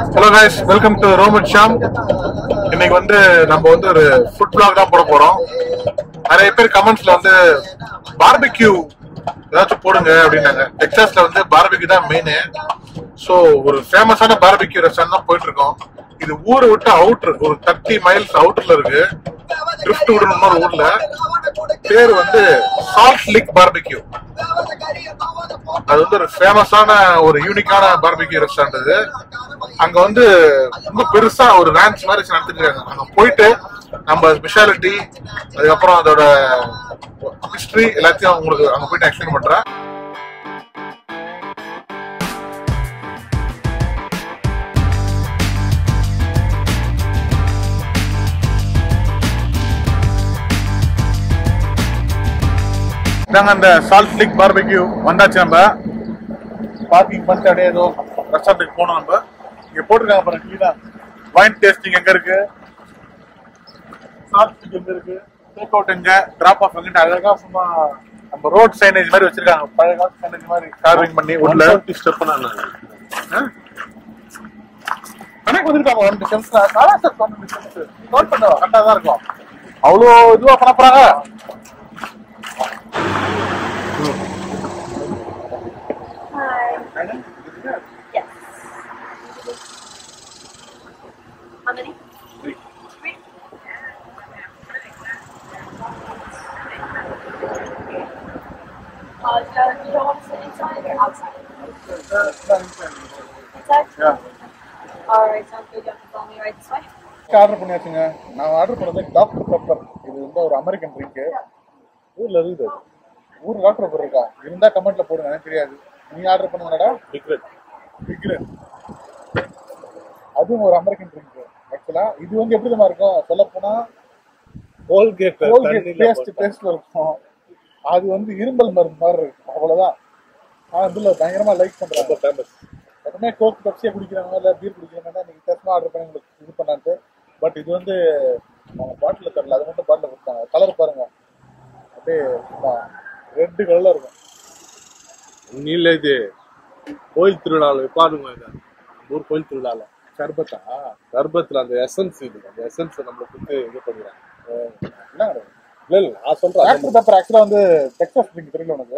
Hello guys welcome to Roman Sham இன்னைக்கு வந்து நம்ம வந்து ஒரு ஃபுட் vlog தான் போட போறோம் நிறைய பேர் கமெண்ட்ஸ்ல வந்து பார்பிக்யூ ஏதாச்சும் போடுங்க அப்படின்னாங்க டெக்சாஸ்ல வந்து பார்பிக்யூ தான் மெயின் ஸோ ஒரு ஃபேமஸான பார்பிக்யூ ரெஸ்டாரண்ட் தான் போயிட்டு இருக்கோம் இது ஊரை விட்டு அவுட்ரு ஒரு தேர்ட்டி மைல்ஸ் அவுட்டர்ல இருக்கு ட்ரிஃப்ட் விடணும் இன்னொரு ஊர்ல பேர் வந்து சால்ட் லிக் பார்பிக்யூ அது வந்து ஒரு ஃபேமஸான ஒரு யூனிக்கான பார்பிக்யூ ரெஸ்டாரண்ட் இது அங்க வந்து ரொம்ப பெருசா ஒரு ரேஞ்ச் மாதிரி வச்சு நடத்திட்டு இருக்காங்க அங்க போயிட்டு நம்ம ஸ்பெஷாலிட்டி அதுக்கப்புறம் அதோட ஹிஸ்டரி எல்லாத்தையும் உங்களுக்கு அங்க போயிட்டு எக்ஸ்பிளைன் பண்றேன் நாங்க அந்த சால்ட் லிக் பார்பிக்யூ வந்தாச்சு நம்ம பார்க்கிங் பண்ணிட்டு அப்படியே ஏதோ ரெஸ்டாரண்ட்டுக்கு போனோம் நம்ம இங்க போட்டிருக்காங்க பாருங்க கீழே வைன் டேஸ்டிங் எங்க இருக்கு சால்ட் ஸ்டிக் எங்க இருக்கு டேக் அவுட் எங்க டிராப் ஆஃப் எங்க அழகா சும்மா நம்ம ரோட் சைனேஜ் மாதிரி வச்சிருக்காங்க பழைய காலத்து சைனேஜ் மாதிரி கார்விங் பண்ணி உள்ள ஸ்டெப் கணக்கு வந்துருக்காங்க ஒன் டிஸ்டன்ஸ் சாரா சார் ஒன் டிஸ்டன்ஸ் நோட் பண்ணுவோம் கரெக்டாக தான் இருக்கும் அவ்வளோ இதுவா பண்ண போறாங்க Hi. Yes. How many? Three. Uh, do you, you don't want to sit inside or outside? Inside? Yeah. Alright, sounds good. You have to follow me right this way. Order பண்ணியாச்சுங்க நான் ஆர்டர் பண்ணது doctor pepper இது வந்து ஒரு American drink ஊர்ல இருக்குது அது. ஊர் டாக்டர் பெப்பர் இருக்கா இருந்தா கமெண்ட்ல போடுங்க எனக்கு தெரியாது நீ ஆர்டர் பண்ணுங்கடா சீக்ரெட் விக்ரன் அதுவும் ஒரு அமெரிக்கன் ட்ரிங்க் ஆக்சுவலா இது வந்து எப்படி தெரியுமா இருக்கும் சொல்ல போனா கோல்கேட் கோல்கேட் பேஸ்ட் பேஸ்ட்ல இருக்கும் அது வந்து இரும்பல் மருந்து மாதிரி இருக்கும் அவ்வளவுதான் நான் இதுல பயங்கரமா லைக் பண்றேன் ரொம்ப ஃபேமஸ் எப்பவுமே கோக் பெப்சியை குடிக்கிறவங்க இல்லை பீர் குடிக்கிறவங்க தான் இன்னைக்கு வித்தியாசமா ஆர்டர் பண்ணி உங்களுக்கு இது பண்ணான்ட்டு பட் இது வந்து அவங்க பாட்டில் தரல அது மட்டும் பாட்டில் கொடுத்தாங்க கலர் பாருங்க அப்படியே ரெட் கலர்ல இருக்கும் நீல இது கோயில் திருவிழாவில் வைப்பாருங்க இதை நம்ம ஊர் கோயில் திருவிழாவில் சர்பத்தா கர்ப்பத்தில் அந்த எசன்ஸ் இது அந்த எசன்ஸ் நம்மளுக்கு வந்து இது பண்ணுறாங்க என்ன இல்லை இல்லை நான் சொல்கிறேன் டாக்டர் பேப்பர் ஆக்சுவலா வந்து டெக்ஸாஸ் ட்ரிங்க் தெரியல உனக்கு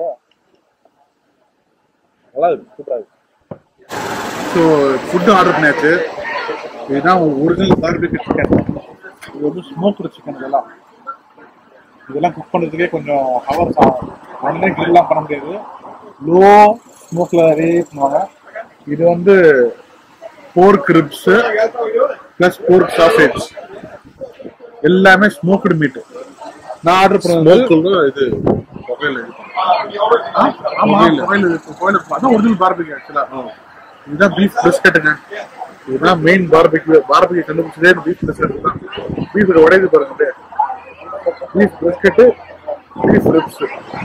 நல்லா இருக்கு சூப்பராக இருக்கு ஸோ ஃபுட்டு ஆர்டர் பண்ணியாச்சு இதுதான் ஒரிஜினல் பார்பிக்யூ சிக்கன் இது வந்து ஸ்மோக்டு சிக்கன் இதெல்லாம் இதெல்லாம் குக் பண்ணுறதுக்கே கொஞ்சம் ஹவர்ஸ் ஆகும் உடனே கிரில்லாம் பண்ண முடியாது லோ ஸ்மோக்கில் நிறைய பண்ணுவாங்க இது வந்து pork ribs plus pork sausage எல்லாமே ஸ்மோக்டு மீட் நான் ஆர்டர் பண்ணது ஸ்மோக்குன்னு இது புகையில் இது ஆமா கோயில் இருக்கு கோயில் இருக்கு அதான் ஒரிஜினல் பார்பிக்யூ ஆக்சுவலா இதுதான் பீஃப் பிஸ்கட்டுங்க இதுதான் மெயின் பார்பிக்யூ பார்பிக்யூ கண்டுபிடிச்சதே பீஃப் பிஸ்கட் தான் பீஃப் உடையுது பாருங்க அப்படியே பீஃப் பிஸ்கட்டு பீஃப் ரிப்ஸ்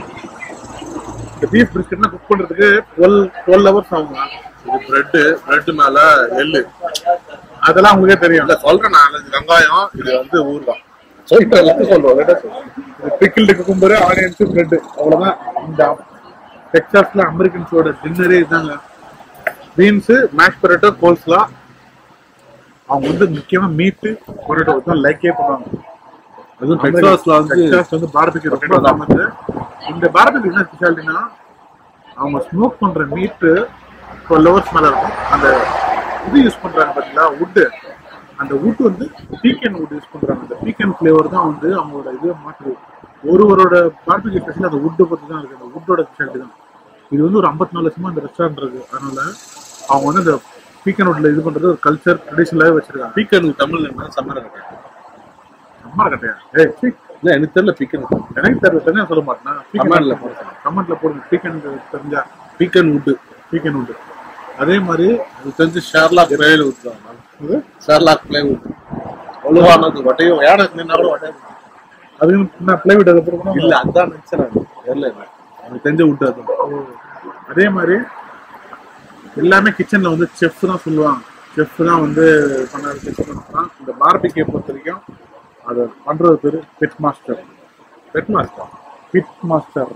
இந்த பீஃப் பிஸ்கட்லாம் குக் பண்றதுக்கு டுவெல் டுவெல் ஹவர்ஸ் ஆகுங்க இது பிரெட்டு பிரெட் மேலே எள்ளு அதெல்லாம் உங்களுக்கே தெரியும் இல்லை சொல்கிறேன் நான் இது வெங்காயம் இது வந்து ஊறுகாய் சொல்லிட்டு எல்லாத்தையும் சொல்றோம் லேட்டா சொல்றோம் இது பிக்கிள்டு குக்கும்பரு ஆனியன்ஸ் பிரெட் அவ்வளவுதான் இந்த டெக்சாஸ்ல அமெரிக்கன்ஸோட டின்னரே இதாங்க பீன்ஸ் மேஷ் பொரோட்டோ கோல்ஸ்லா அவங்க வந்து முக்கியமா மீட்டு பொரோட்டோ தான் லைக்கே பண்ணுவாங்க அதுவும் டெக்ஸாஸ்ல வந்து டெக்சாஸ் வந்து பார்பிக்யூ ரொம்ப ஃபேமஸ் இந்த பார்பிக்யூ என்ன ஸ்பெஷாலிட்டினா அவங்க ஸ்மோக் பண்ற மீட்டு டுவெல் ஹவர்ஸ் மேல இருக்கும் அந்த இது யூஸ் பண்றாங்க பாத்தீங்களா வுட்டு அந்த வுட் வந்து பீக்கன் வுட் யூஸ் பண்றாங்க அந்த பீக்கன் ஃபிளேவர் தான் வந்து அவங்களோட இது மாற்றுது ஒருவரோட பார்பிக்யூ ஸ்பெஷல் அந்த வுட்டை பத்தி தான் இருக்கு அந்த வுட்டோட ஸ்பெஷாலிட்டி தான் இது வந்து ஒரு ஐம்பத்தி நாலு வருஷமா இந்த ரெஸ்டாரண்ட் இருக்கு அதனால அவங்க வந்து இந்த பீக்கன் வுட்ல இது பண்றது ஒரு கல்ச்சர் ட்ரெடிஷனலாவே வச்சிருக்காங்க பீக்கன் தமிழ் என்ன சம்மர கட்டை அம்மா கட்டையா ஏய் சீ, இல்லை எனக்கு தெரியல பீக்கன் எனக்கு தெரியல தெரிஞ்சா சொல்ல மாட்டேன் கமெண்ட்ல போடுங்க. கமெண்ட்ல போடுங்க பீக்கன் தெரிஞ்சா பீக்கன் வுட்டு பீக்கன் உண்டு அதே மாதிரி அது தெரிஞ்சு ஷேர்லாக் பிளேவில் ஊற்றுவாங்க இது ஷேர்லாக் பிளே வுட் ஒழுவானது வட்டையும் யானை நின்னா கூட வட்டையும் அது நான் பிளைவுட் அது அப்புறம் இல்ல அதான் நினைச்சேன் நான். தெரியல எனக்கு. எனக்கு தெரிஞ்ச வுட் அது அதே மாதிரி எல்லாமே கிச்சன்ல வந்து செஃப் தான் சொல்லுவாங்க செஃப் தான் வந்து பண்ண தான் இந்த பார்பிகே பொறுத்த வரைக்கும் அதை பண்றது பேரு pit master pit master pit master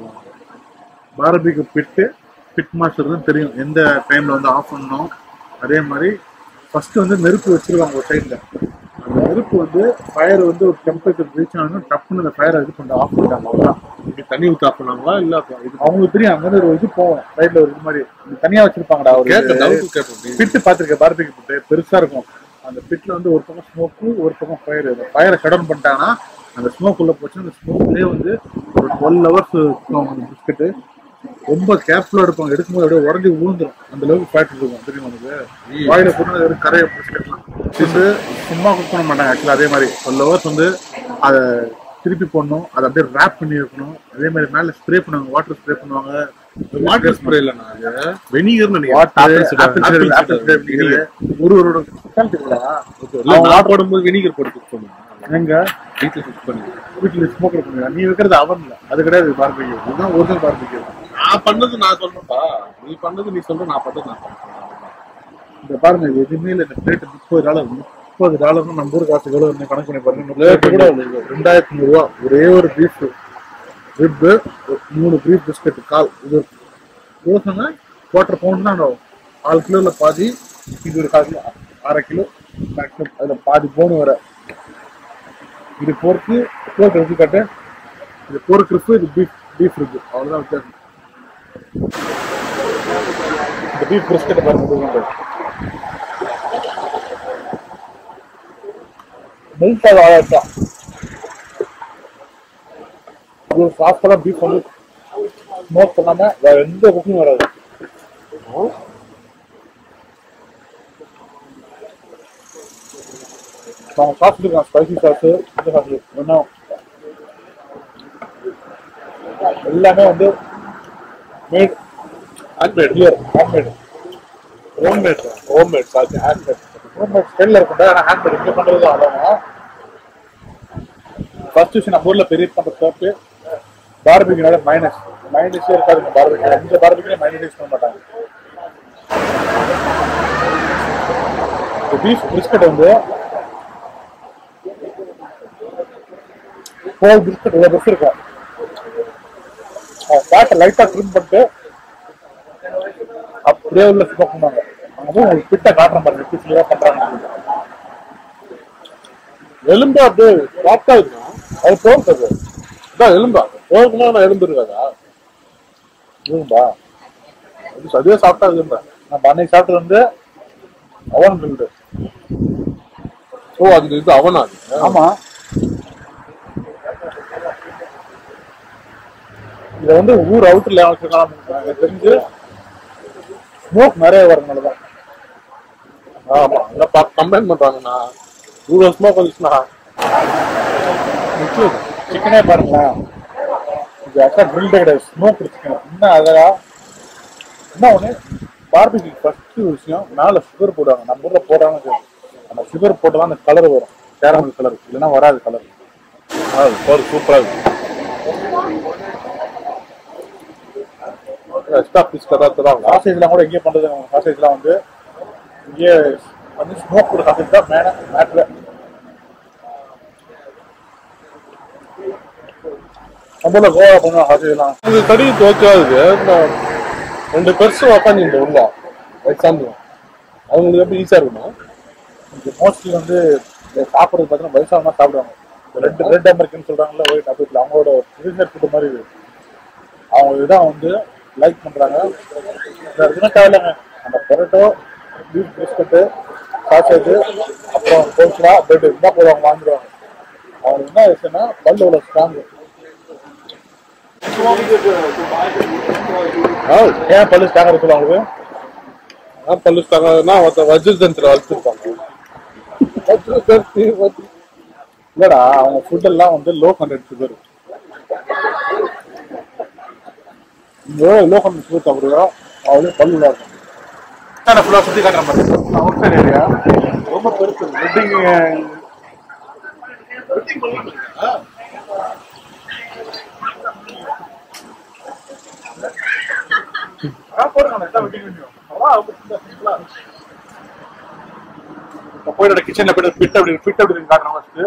பார்பிக்கு பிட்டு பிட் மாஸ்டர் தான் தெரியும் எந்த டைம்ல வந்து ஆஃப் பண்ணணும் அதே மாதிரி ஃபர்ஸ்ட் வந்து நெருப்பு வச்சிருவாங்க ஒரு சைட்ல அந்த நெருப்பு வந்து ஃபயர் வந்து ஒரு டெம்பரேச்சர் ரீச் ஆனதும் டப்புன்னு அந்த ஃபயரை இது பண்ண ஆஃப் பண்ணிட்டாங்க அவ்வளோதான் இப்படி தண்ணி ஊத்தி ஆஃப் பண்ணாங்களா இல்ல அப்ப இது அவங்களுக்கு தெரியும் அங்க இருந்து ஒரு இது போவோம் சைட்ல ஒரு இது மாதிரி இது தனியா வச்சிருப்பாங்கடா ஒரு கேட்க டவுட் கேட்பேன் பிட்டு பார்த்துருக்கேன் பார்பிக்கு பிட்டு பெருசா இருக்கும் அந்த பிட்ல வந்து ஒரு பக்கம் ஸ்மோக்கு ஒரு பக்கம் ஃபயர் அந்த ஃபயரை ஷட் டவுன் பண்ணிட்டாங்கன்னா அந்த ஸ்மோக் உள்ள போச்சு அந்த ஸ்மோக்லேயே வந்து ஒரு டுவெல் ஹவர்ஸ் இருக்கும் அந்த பிஸ்கட்டு ரொம்ப கேர்ஃபுல்லா எடுப்பாங்க எடுக்கும்போது அப்படியே உடஞ்சி விழுந்துரும் அந்த அளவுக்கு ஃபேட் இருக்கும் தெரியுமா உனக்கு வாயில போட்டு வெறும் கரையை பிஸ்கட்லாம் வந்து சும்மா குக் பண்ண மாட்டாங்க ஆக்சுவலா அதே மாதிரி டுவெல் ஹவர்ஸ் வந்து அதை திருப்பி போடணும் அதை அப்படியே ரேப் பண்ணி வைக்கணும் அதே மாதிரி மேல ஸ்ப்ரே பண்ணுவாங்க வாட்டர் ஸ்ப்ரே பண்ணுவாங்க வாட்டர் ஸ்ப்ரே இல்லண்ணா அது வெனிகர் ஒருவரோட specialty இருக்குடா. நான் போடும்போது வெனிகர் போட்டு குக் பண்ணுவேன் எங்க வீட்டுல குக் பண்ணி வீட்டுல ஸ்மோக் பண்ணுங்க நீ வைக்கிறது அவன்ல அது கிடையாது பார்பிக்யூ இதுதான் ஒரிஜினல் பார்பிக்யூ நான் பண்ணது நான் சொல்றேன்ப்பா நீ பண்ணது நீ சொல்ற நான் பண்ணது நான் பண்றேன் இந்த பாருங்க இது எதுவுமே இல்லை இந்த பிளேட் முப்பது டாலர் முப்பது டாலர்னு நம்ம ஊர் காசு எவ்வளவு இருந்து கணக்கு பண்ணி பாருங்க Plate கூட கூட ரெண்டாயிரத்தி நூறு ரூபா ஒரே ஒரு பீஃப் ரிப்பு மூணு பீஃப் பிஸ்கட் கால் இது எவ்வளோ சொன்னா குவார்டர் பவுண்ட் தான் ஆகும் கால் கிலோல பாதி இது ஒரு கால் கிலோ அரை கிலோ மேக்ஸிமம் அதுல பாதி போன் வர இது போர்க்கு போர்க் எடுத்து காட்டு இது போர்க் இருக்கு இது பீஃப் பீஃப் இருக்கு அவ்வளவுதான் வித்தியாசம் இந்த பீஃப் பிஸ்கட் பாருங்க மெல்ட் ஆக ஆகிட்டான் இது சாஃப்டாக பீஃப் வந்து ஸ்மோக் பண்ணாம வேற எந்த குக்கிங் வராது அவங்க சாஸ் இருக்கான் ஸ்பைசி சாஸ் இந்த சாஸ் இன்னும் எல்லாமே வந்து made handmade clear handmade homemade homemade சாச்சு ஹேண்ட்மேட் ஹோம்மேட் ஸ்டைலில் இருக்கும்டா ஆனால் ஹேண்ட்மேட் இங்கே பண்ணுறது அவ்வளோங்க ஃபர்ஸ்ட் விஷயம் நம்ம ஊரில் பெரிய பண்ணுற சோப்பு பார்பிக்யூனால மைனஸ் மைனஸே இருக்காது பார்பிக்யூ இந்த பார்பிக்யூல மைனஸ் யூஸ் பண்ண மாட்டாங்க பீஃப் பிஸ்கட் வந்து ஃபோர் பிஸ்கட் இவ்வளோ பிஸ்கட் இருக்கும் ஃபேட்டை லைட்டாக ட்ரிம் பண்ணிட்டு அப்படியே உள்ள ஸ்மோக் பண்ணுவாங்க அங்கே போய் உங்களுக்கு பிட்டை காட்டுறேன் பாருங்க எப்படி கிளியராக பண்ணுறாங்க எலும்பு அப்படியே சாப்பிட்டா இருக்கும் அது தோல் அது இதான் எலும்பா போகுதுன்னா நான் எலும்பு இருக்காதா இதுங்களா அது சரியா சாப்பிட்டா எலும்பா நம்ம அன்னைக்கு சாப்பிட்டு வந்து அவன் பில்டு ஓ அது இது அவனா அது ஆமா இத வந்து ஊர் அவுட்டர்ல வச்சிருக்காங்க எனக்கு தெரிஞ்சு ஸ்மோக் நிறைய வரதுனால தான் ஆமா இல்லப்பா கம்பைன் பண்றாங்கண்ணா நூறு வருஷமா கொஞ்சம் சிக்கனே பாருங்களேன் இது ஆக்சுவலா கிரில்டு கிடையாது ஸ்மோக் சிக்கன் இன்னும் அழகா என்ன ஒண்ணு பார்பிக்கு ஃபர்ஸ்ட் விஷயம் மேல சுகர் போடுவாங்க நம்ம ஊர்ல போடாம அந்த சுகர் போட்டதான் அந்த கலர் வரும் கேரமல் கலர் இல்லைன்னா வராது கலர் போது சூப்பரா இருக்கு எக்ஸ்ட்ரா பீஸ் கதா தராங்க சாசேஜ்லாம் கூட எங்கே பண்றது சாசேஜ்லாம் வந்து இங்கே வந்து ஸ்மோக் கூட சாசேஜ் தான் மேன மேட்ல நம்மள கோவா பண்ணுவோம் சாசேஜ்லாம் இது கறி ஓகே இருக்கு இந்த ரெண்டு பெருசு உக்காந்து உள்ள எக்ஸாம்பிள் அவங்களுக்கு எப்படி ஈஸியா இருக்குமா இங்க மோஸ்ட்லி வந்து இங்க சாப்பிடுறது பார்த்தீங்கன்னா வயசானமா சாப்பிடுவாங்க ரெட் ரெட் அமெரிக்கன் சொல்றாங்கல்ல ஒயிட் அமெரிக்கன் அவங்களோட ட்ரெடிஷனல் ஃபுட் மாதிரி இது அவங்க இதான் வந்து லைக் பண்றாங்க வேற எதுவும் தேவையில்லைங்க அந்த பொரோட்டோ பீஃப் பிஸ்கட்டு சாசேஜ் அப்புறம் கோல்ஸ்லா பிரெட் இருந்தால் போதும் அவங்க வாங்கிடுவாங்க அவங்களுக்கு என்ன விஷயம்னா பல்லு அவ்வளோ ஸ்ட்ராங் ஏன் பல்லு ஸ்ட்ராங் இருக்குல்ல அவங்களுக்கு பல்லுட்டாங்கன்னா வஜ்ரதந்திர வளர்த்துருப்பாங்க இல்லடா அவங்க ஃபுட் எல்லாம் வந்து லோ கண்டென்ட் சுகர் இங்க லோ கண்டென்ட் சுகர் சாப்பிடுறோம் அவளும் பல்லுல இருக்கும் ஃபுல்லாக சுற்றி காட்டுற மாதிரி அவுட் சைட் ஏரியா ரொம்ப பெருசு வெட்டிங் போயிட்டு கிச்சன்ல போயிட்டு ஃபிட் அப்படி ஃபிட் அப்படி காட்டுறோம் ஃபர்ஸ்ட்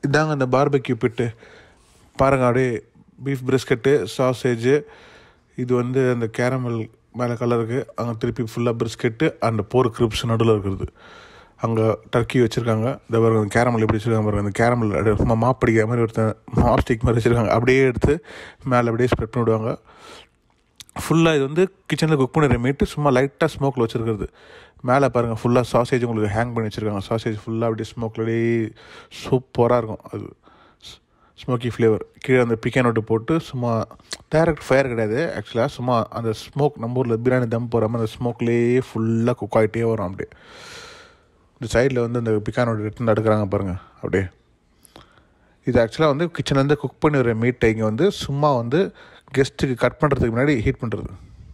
இதாங்க அந்த பார்பெக்யூ பிட்டு பாருங்க அப்படியே பீஃப் பிரிஸ்கெட்டு சாசேஜு இது வந்து அந்த கேரமல் மேலே கலருக்கு அங்கே திருப்பி ஃபுல்லாக பிரிஸ்கெட்டு அண்ட் போர் கிரிப்ஸ் நடுவில் இருக்கிறது அங்கே டர்க்கி வச்சுருக்காங்க இந்த பாருங்க அந்த கேரமல் எப்படி வச்சுருக்காங்க பாருங்க அந்த கேரமல் அப்படியே சும்மா மாப் அடிக்கிற மாதிரி ஒருத்தன் மாப் ஸ்டிக் மாதிரி வச்சுருக்காங்க அப்படியே எடுத்து மேலே அப்படியே ஸ்ப்ரெட் பண்ணி விடுவாங்க ஃபுல்லாக இது வந்து கிச்சனில் குக் பண்ணுற மீட்டு சும்மா லைட்டாக ஸ்மோக்கில் வச்சுருக்கிறது மேலே பாருங்கள் ஃபுல்லாக சாசேஜ் உங்களுக்கு ஹேங் பண்ணி வச்சுருக்காங்க சாசேஜ் ஃபுல்லாக அப்படியே ஸ்மோக்லேயே சூப்பராக இருக்கும் அது ஸ்மோக்கி ஃப்ளேவர் கீழே அந்த பிக்கன் நோட்டு போட்டு சும்மா டைரக்ட் ஃபயர் கிடையாது ஆக்சுவலாக சும்மா அந்த ஸ்மோக் நம்ம ஊரில் பிரியாணி தம் போகிற மாதிரி அந்த ஸ்மோக்லேயே ஃபுல்லாக குக் ஆகிட்டே வரும் அப்படியே இந்த சைடில் வந்து அந்த பிக்கானோட எடுத்து எடுக்கிறாங்க பாருங்கள் அப்படியே இது ஆக்சுவலாக வந்து கிச்சன்லேருந்து குக் பண்ணி வர மீட்டை இங்கே வந்து சும்மா வந்து கெஸ்ட்டுக்கு கட் பண்ணுறதுக்கு முன்னாடி ஹீட் பண்ணுறது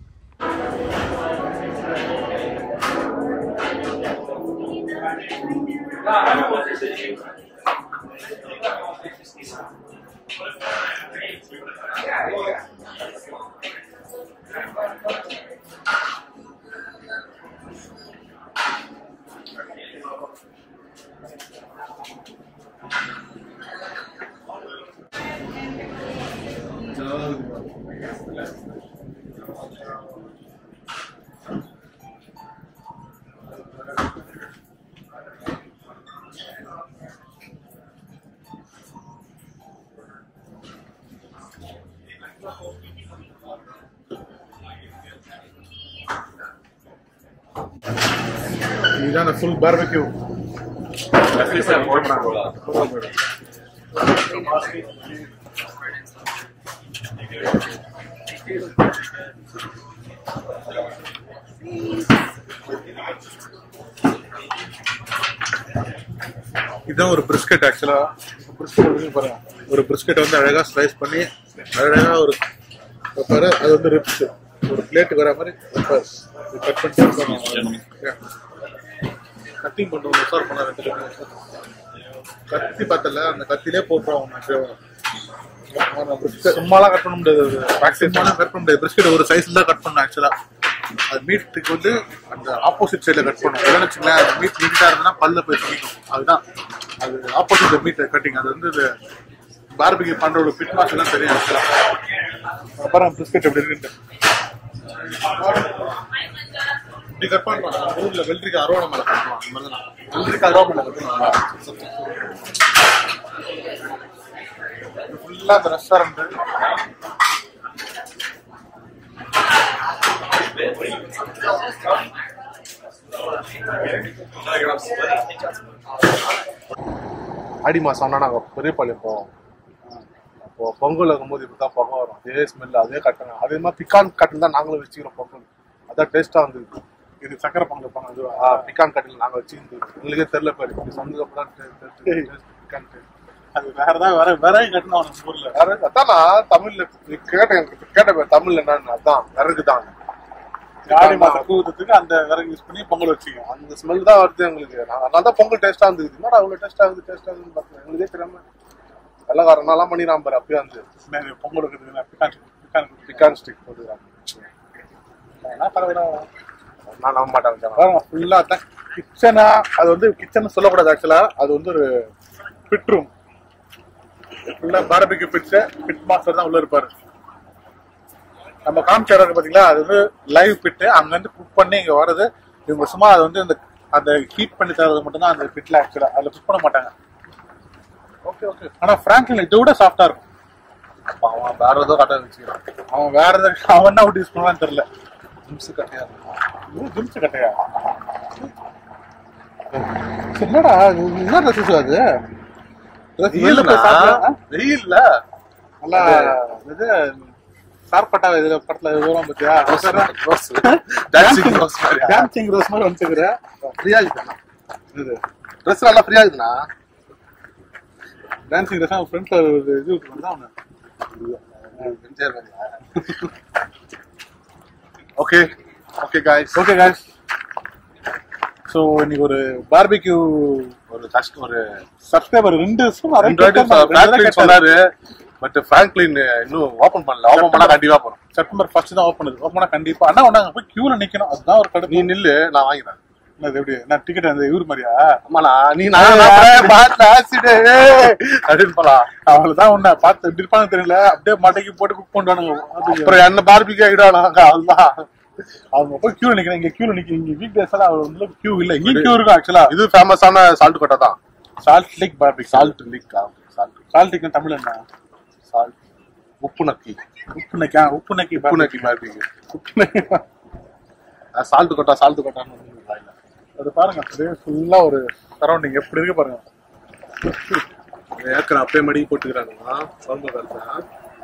இதுதான் அந்த ஃபுல் பார்பெக்யூ இதுதான் ஒரு பிரிஸ்கெட் ஆக்சுவலா பிரிஸ்கெட் பாருங்க ஒரு பிரிஸ்கெட் வந்து அழகா ஸ்லைஸ் பண்ணி அழகா ஒரு வைப்பாரு அது வந்து ரிப்ஸ் ஒரு பிளேட்டுக்கு வர மாதிரி வைப்பாரு கட் பண்ணி கட்டிங் பண்ணுவோம் மசார் பண்ண ரெண்டு ரெண்டு கத்தி பார்த்தல அந்த கத்திலே போட்டுருவோம் சும்மாலாம் கட் பண்ண முடியாது சும்மாலாம் கட் பண்ண முடியாது பிரிஸ்கெட் ஒரு சைஸ்ல தான் கட் பண்ணணும் ஆக்சுவலா அது மீட்டுக்கு வந்து அந்த ஆப்போசிட் சைடில் கட் பண்ணும் இல்லைன்னு வச்சுங்களேன் அந்த மீட் நீட்டாக இருந்ததுன்னா பல்ல போய் சொல்லிக்கும் அதுதான் அது ஆப்போசிட் மீட் கட்டிங் அது வந்து இது பார்பிக்கு பண்ற ஒரு ஃபிட் மாஸ் எல்லாம் தெரியும் ஆக்சுவலா அப்புறம் பிஸ்கெட் எப்படி இருக்குன்ட்டு இப்படி கட் பண்ணுவாங்க ஊர்ல வெள்ளரிக்கு அரோட மேல கட்டுவாங்க வெள்ளரிக்கு அரோட மேல கட்டுவாங்க ஃபுல்லா அந்த ரெஸ்டாரண்ட் ஆடி மாசம் ஆனால் நாங்கள் பெரியபாளையம் போவோம் அப்போ பொங்கல் இருக்கும்போது இப்படி தான் பொங்கல் வரும் அதே ஸ்மெல் அதே கட்டணும் அதே மாதிரி பிக்கான் கட்டில் தான் நாங்களும் வச்சுக்கிறோம் பொங்கல் அதான் டேஸ்ட்டாக இருந்தது இது சக்கரை பொங்கல் வைப்பாங்க அது ஆ, பிக்கான் கட்டில் நாங்கள் வச்சுருந்து எங்களுக்கே தெரியல பேர் இப்படி சொன்னதுக்கு அப்புறம் தான் தெ- தெ- தெ- தெ- பிக்கான் taste. அது வேற தான் வேற வேற கட்டணும் அவனுக்கு ஊர்ல வேற அதான் நான் தமிழ்ல நீ கேட்ட கேட்ட பேர் தமிழ்ல என்னன்னு அதான் விறகு தான் ஆடி மாசம் கூவத்துக்கு அந்த விறகு யூஸ் பண்ணி பொங்கல் வச்சுக்கோ அந்த ஸ்மெல் தான் வருது எங்களுக்கு நான் அதனால தான் பொங்கல் டேஸ்டா இருந்தது என்னடா அவ்வளவு டேஸ்ட் ஆகுது டேஸ்ட் ஆகுதுன்னு பார்த்தேன் எங்களுக்கே தெரியாம வெள்ளக்காரனாலாம் பண்ணிடாம பாரு அப்பயே வந்து என்ன பொங்கல் வைக்கிறதுக்கு பிக்கான் பிக்கான் பிக்கான் ஸ்டிக் போட்டுக்கிறாங்க என்ன பரவாயில்ல நான் நம்ப மாட்டாங்க பாருங்க ஃபுல்லா தான் கிச்சனா அது வந்து கிச்சன் சொல்லக்கூடாது ஆக்சுவலா அது வந்து ஒரு பிட் ரூம் ஃபுல்லா பாரபிக்கு பிட்ஸ் பிட் மாஸ்டர் தான் உள்ள இருப்பாரு நம்ம காமிச்சாரு இருக்கு பாத்தீங்களா அது வந்து லைவ் பிட்டு அங்க இருந்து குக் பண்ணி இங்க வர்றது இவங்க சும்மா அது வந்து அந்த அந்த ஹீட் பண்ணி தரது மட்டும்தான் அந்த பிட்ல ஆக்சுவலா அதுல குக் பண்ண மாட்டாங்க ஓகே ஓகே ஆனா பிராங்க்லின் இதை விட சாஃப்டா இருக்கும் அவன் வேற ஏதோ கட்ட வச்சுக்கிறான் அவன் வேற எதாவது அவன் என்ன அவுட் யூஸ் பண்ணலாம்னு தெரியல ஜிம்ஸ் கட்டையா இது ஜிம்ஸ் கட்டையா சரி, என்னடா இது என்ன ட்ரெஸ் அது வெயில்ல நல்லா இது சார்பட்டா இதுல படத்துல விவரம் பத்தியா டான்சிங் ரோஸ் மாதிரி டான்சிங் ரோஸ் மாதிரி வந்துச்சுக்கிற ஃப்ரீயா இருக்குண்ணா இது ட்ரெஸ் நல்லா ஃப்ரீயா இருக்குண்ணா டான்சிங் ரோஸ் ஃப்ரண்ட்ல ஒரு இது விட்டு அவனு okay okay guys okay guys so இன்னைக்கு ஒரு பார்பிக்யூ ஒரு கஷ்டம் ஒரு சப்ஸ்கிரைபர் ரெண்டு ரெண்டு வாட்டி ஃபிராங்க்லின் சொன்னாரு பட் ஃபிராங்க்லின் இன்னும் ஓபன் பண்ணல ஓபன் பண்ணா கண்டிப்பா போறோம் செப்டம்பர் ஃபர்ஸ்ட் தான் ஓப்பன் ஓப்பனா கண்டிப்பா ஆனா ஒண்ணு அங்க போய் கியூல நிக்கணும் அதுதான் ஒரு நீ கடுப்பு நில்லு நான் வாங்கிக்கிறேன் என்னது எப்படி நான் டிக்கெட் அந்த இவர் மாதிரியா ஆமாண்ணா நீ நான் பாட்டில் ஆசிட் அப்படின்னு போலாம் அவ்வளவுதான் உன்ன பார்த்து எப்படி இருப்பாங்க தெரியல அப்படியே மட்டைக்கு போட்டு குக் பண்ணுவானுங்க அப்புறம் என்ன பார்பிக்கு ஆகிடுவானாங்க அதுதான் அவங்க போய் கியூ நிக்கிறேன் இங்க கியூ நிக்க இங்க வீக் டேஸ் எல்லாம் வந்து கியூ இல்ல இங்க கியூ இருக்கும் ஆக்சுவலா இது ஃபேமஸான சால்ட் கொட்டை தான் salt lake barbecue salt lake salt salt lake Tamil என்ன சால்ட் உப்பு நக்கி உப்பு நக்கா உப்பு நக்கி உப்பு நக்கி பார்பிக்கு உப்பு நக்கி சால்ட் கொட்டா சால்ட் கொட்டான்னு ஒண்ணு இல்ல. அது பாருங்க அப்படியே ஃபுல்லா ஒரு சரௌண்டிங் எப்படி இருக்கு பாருங்க ஏக்கர் அப்படியே மடி போட்டுக்கிறானுங்க குழம்பு காலத்துல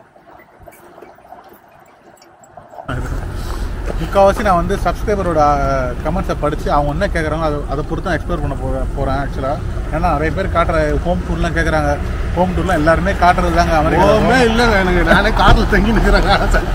முக்கால்வாசி நான் வந்து சப்ஸ்கிரைபரோட கமெண்ட்ஸை படித்து அவங்க என்ன கேட்குறாங்க அதை அதை பொறுத்து தான் எக்ஸ்ப்ளோர் பண்ண போகிறேன் போகிறேன் ஆக்சுவலாக ஏன்னா நிறைய பேர் காட்டுற ஹோம் டூர்லாம் கேட்குறாங்க ஹோம் டூர்லாம் எல்லாருமே காட்டுறது தாங்க ஓமே அமெரிக்கா இல்லைங்க எனக்கு நானே கார்ல தங்கி நிற்கிறேங்க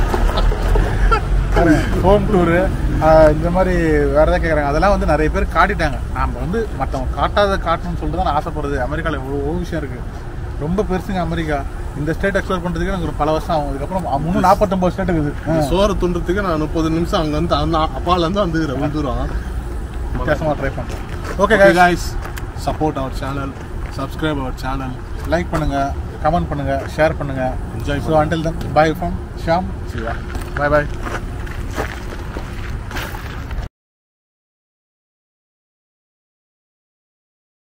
ஹோம் டூரு இந்த மாதிரி வேறு எதாவது கேட்குறாங்க அதெல்லாம் வந்து நிறைய பேர் காட்டிட்டாங்க நாம் வந்து மற்றவங்க காட்டாத காட்டணும்னு சொல்லிட்டு தான் நான் ஆசைப்படுறது அமெரிக்காவில் எவ்வளோ விஷயம் இருக்குது ரொம்ப பெருசுங்க அமெரிக்கா இந்த ஸ்டேட் எக்ஸ்ப்ளோர் பண்ணுறதுக்கு எனக்கு ஒரு பல வருஷம் ஆகும் அதுக்கப்புறம் முந்நூறு நாற்பத்தொம்பது ஸ்டேட் இருக்குது ஆ, சோறு துண்டுறதுக்கு நான் முப்பது நிமிஷம் அங்க வந்து அந்த அப்பால இருந்து வந்துக்கிறேன் ரொம்ப தூரம் வித்தியாசமாக ட்ரை பண்ணுறேன் okay okay guys guys support our channel subscribe our channel like பண்ணுங்க கமெண்ட் பண்ணுங்க ஷேர் பண்ணுங்க Enjoy so until then bye from Sham Siva bye bye